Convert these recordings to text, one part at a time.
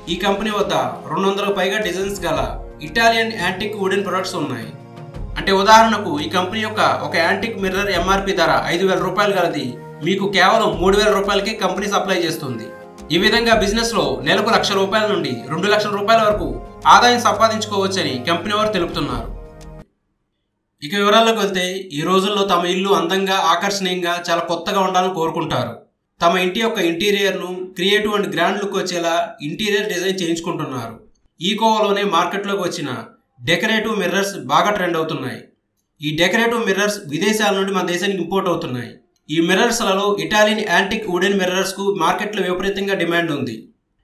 ఈ కంపెనీ వద్ద రెండు వందలకు పైగా డిజైన్స్ గల ఇటాలియన్ యాంటిక్ వుడెన్ ప్రొడక్ట్స్ ఉన్నాయి అంటే ఉదాహరణకు ఈ కంపెనీ యొక్క ఒక యాంటిక్ మిర్రర్ ఎంఆర్పి ధర ఐదు వేల రూపాయలు గలది మీకు కేవలం మూడు వేల రూపాయలకి కంపెనీ సప్లై చేస్తుంది ఈ విధంగా బిజినెస్ లో నెలకు లక్ష రూపాయల నుండి రెండు లక్షల రూపాయల వరకు ఆదాయం సంపాదించుకోవచ్చని కంపెనీ వారు తెలుపుతున్నారు ఇక వివరాల్లోకి వెళ్తే ఈ రోజుల్లో తమ ఇల్లు అందంగా ఆకర్షణీయంగా చాలా కొత్తగా ఉండాలని కోరుకుంటారు తమ ఇంటి యొక్క ఇంటీరియర్ను క్రియేటివ్ అండ్ గ్రాండ్ లుక్ వచ్చేలా ఇంటీరియర్ డిజైన్ చేయించుకుంటున్నారు ఈ కోవలోనే మార్కెట్లోకి వచ్చిన డెకరేటివ్ మిర్రర్స్ బాగా ట్రెండ్ అవుతున్నాయి ఈ డెకరేటివ్ మిర్రర్స్ విదేశాల నుండి మన దేశానికి ఇంపోర్ట్ అవుతున్నాయి ఈ మిర్రర్స్లలో ఇటాలియన్ యాంటిక్ వుడెన్ మిర్రర్స్కు మార్కెట్లో విపరీతంగా డిమాండ్ ఉంది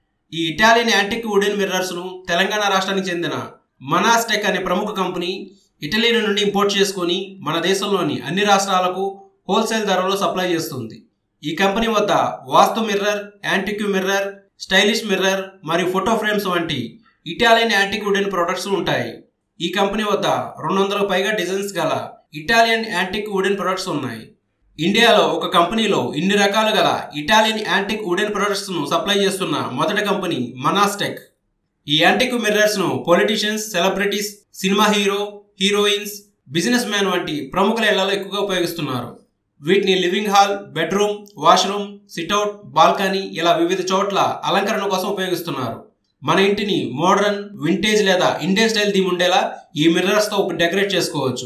ఈ ఇటాలియన్ యాంటిక్ వుడెన్ మిర్రర్స్ను తెలంగాణ రాష్ట్రానికి చెందిన మనాస్టెక్ అనే ప్రముఖ కంపెనీ ఇటలీ నుండి ఇంపోర్ట్ చేసుకొని మన దేశంలోని అన్ని రాష్ట్రాలకు హోల్సేల్ ధరలో సప్లై చేస్తుంది ఈ కంపెనీ వద్ద వాస్తు mirror antique mirror stylish mirror మరియు ఫోటో ఫ్రేమ్స్ వంటి ఇటాలియన్ యాంటిక్ వుడెన్ ప్రొడక్ట్స్ ఉంటాయి ఈ కంపెనీ వద్ద రెండు వందలకు పైగా డిజైన్స్ గల ఇటాలియన్ యాంటిక్ వుడెన్ ప్రొడక్ట్స్ ఉన్నాయి ఇండియాలో ఒక కంపెనీలో ఇన్ని రకాలు గల ఇటాలియన్ యాంటిక్ వుడెన్ ప్రొడక్ట్స్ను సప్లై చేస్తున్న మొదటి కంపెనీ మనాస్టెక్ ఈ యాంటిక్ మిర్రర్స్ను politicians celebrities cinema hero heroines business man వంటి ప్రముఖుల ఇళ్లలో ఎక్కువగా ఉపయోగిస్తున్నారు వీటిని living hall bedroom washroom sit out balcony ఇలా వివిధ చోట్ల అలంకరణ కోసం ఉపయోగిస్తున్నారు మన ఇంటిని మోడర్న్ వింటేజ్ లేదా ఇండియన్ స్టైల్ థీమ్ ఉండేలా ఈ మిర్రర్స్తో డెకరేట్ చేసుకోవచ్చు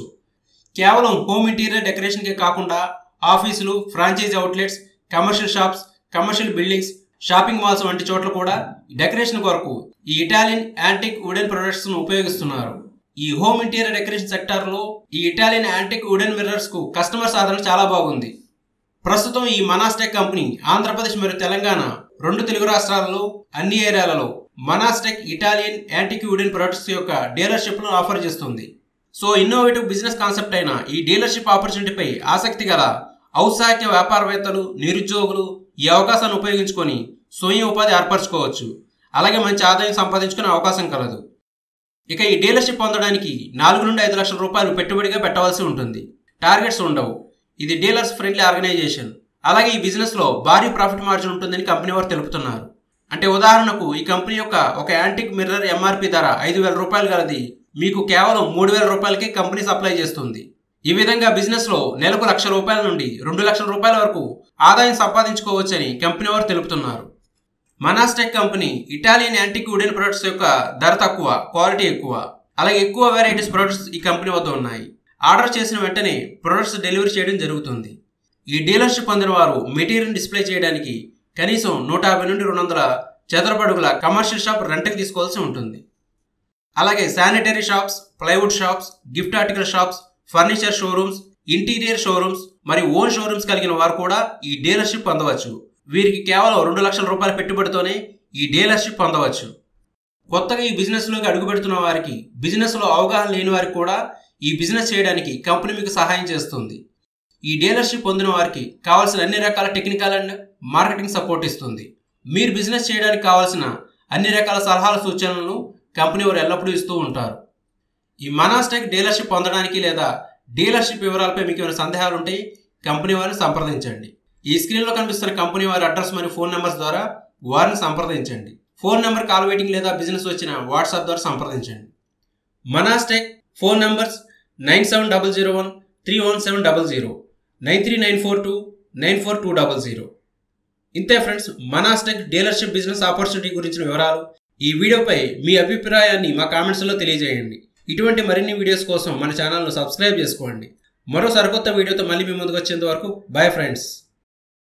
కేవలం హోమ్ ఇంటీరియర్ డెకరేషన్కే కాకుండా ఆఫీసులు franchisee outlets commercial shops commercial buildings shopping malls వంటి చోట్ల కూడా డెకరేషన్ కొరకు ఈ ఇటాలియన్ యాంటిక్ వుడెన్ ప్రొడక్ట్స్ను ఉపయోగిస్తున్నారు ఈ హోమ్ ఇంటీరియర్ డెకరేషన్ సెక్టార్లో ఈ ఇటాలియన్ యాంటిక్ వుడెన్ మిర్రర్స్కు కస్టమర్ సాధన చాలా బాగుంది ప్రస్తుతం ఈ మనాస్టెక్ కంపెనీ ఆంధ్రప్రదేశ్ మరియు తెలంగాణ రెండు తెలుగు రాష్ట్రాలలో అన్ని ఏరియాలలో Manastech Italian antique wooden products యొక్క డీలర్షిప్ను ఆఫర్ చేస్తుంది సో ఇన్నోవేటివ్ బిజినెస్ కాన్సెప్ట్ అయిన ఈ డీలర్షిప్ ఆపర్చునిటీపై ఆసక్తి గల ఔత్సాహిక వ్యాపారవేత్తలు నిరుద్యోగులు ఈ అవకాశాన్ని ఉపయోగించుకొని స్వయం ఉపాధి ఏర్పరచుకోవచ్చు అలాగే మంచి ఆదాయం సంపాదించుకునే అవకాశం కలదు ఇక ఈ డీలర్షిప్ పొందడానికి నాలుగు నుండి ఐదు లక్షల రూపాయలు పెట్టుబడిగా పెట్టవలసి ఉంటుంది టార్గెట్స్ ఉండవు ఇది డీలర్స్ ఫ్రెండ్లీ ఆర్గనైజేషన్ అలాగే ఈ బిజినెస్లో భారీ ప్రాఫిట్ మార్జిన్ ఉంటుందని కంపెనీ వారు తెలుపుతున్నారు అంటే ఉదాహరణకు ఈ కంపెనీ యొక్క ఒక యాంటిక్ మిర్రర్ ఎంఆర్పి ధర ఐదు వేల రూపాయలు గలది మీకు కేవలం మూడు వేల రూపాయలకి కంపెనీ సప్లై చేస్తుంది ఈ విధంగా బిజినెస్లో నెలకు లక్ష రూపాయల నుండి రెండు లక్షల రూపాయల వరకు ఆదాయం సంపాదించుకోవచ్చని కంపెనీ వారు తెలుపుతున్నారు Manastech company Italian antique wooden products యొక్క ధర తక్కువ క్వాలిటీ ఎక్కువ అలాగే ఎక్కువ వెరైటీస్ ప్రొడక్ట్స్ ఈ కంపెనీ వద్ద ఉన్నాయి ఆర్డర్ చేసిన వెంటనే ప్రొడక్ట్స్ డెలివరీ చేయడం జరుగుతుంది ఈ డీలర్షిప్ పొందిన వారు మెటీరియల్ డిస్ప్లే చేయడానికి కనీసం నూట యాభై నుండి రెండు వందల చదరపడుగుల కమర్షియల్ షాప్ రెంట్కి తీసుకోవాల్సి ఉంటుంది అలాగే sanitary shops plywood shops gift article shops furniture showrooms interior showrooms మరియు ఓన్ షోరూమ్స్ కలిగిన వారు కూడా ఈ డీలర్షిప్ పొందవచ్చు వీరికి కేవలం రెండు లక్షల రూపాయల పెట్టుబడితోనే ఈ డీలర్షిప్ పొందవచ్చు కొత్తగా ఈ బిజినెస్లోకి అడుగుపెడుతున్న వారికి బిజినెస్లో అవగాహన లేని వారికి కూడా ఈ బిజినెస్ చేయడానికి కంపెనీ మీకు సహాయం చేస్తుంది ఈ డీలర్షిప్ పొందిన వారికి కావాల్సిన అన్ని రకాల టెక్నికల్ అండ్ మార్కెటింగ్ సపోర్ట్ ఇస్తుంది మీరు బిజినెస్ చేయడానికి కావాల్సిన అన్ని రకాల సలహాల సూచనలను కంపెనీ వారు ఎల్లప్పుడూ ఇస్తూ ఉంటారు ఈ మనాస్టెక్ డీలర్షిప్ పొందడానికి లేదా డీలర్షిప్ వివరాలపై మీకు ఏమైనా సందేహాలు ఉంటే కంపెనీ వారిని సంప్రదించండి ఈ స్క్రీన్లో కనిపిస్తున్న కంపెనీ వారి అడ్రస్ మరియు ఫోన్ నెంబర్స్ ద్వారా వారిని సంప్రదించండి ఫోన్ నెంబర్ కాల్ వెయిటింగ్ లేదా బిజినెస్ వచ్చిన వాట్సాప్ ద్వారా సంప్రదించండి Manastech phone numbers nine seven double zero one three one seven double zero nine three nine four two nine four two double zero ఇంతే friends Manastech dealership business opportunity గురించిన వివరాలు ఈ వీడియోపై మీ అభిప్రాయాన్ని మా కామెంట్స్లో తెలియజేయండి ఇటువంటి మరిన్ని వీడియోస్ కోసం మన ఛానల్ను సబ్స్క్రైబ్ చేసుకోండి మరో సరికొత్త వీడియోతో మళ్ళీ మీ ముందుకు వచ్చేంత వరకు బాయ్ ఫ్రెండ్స్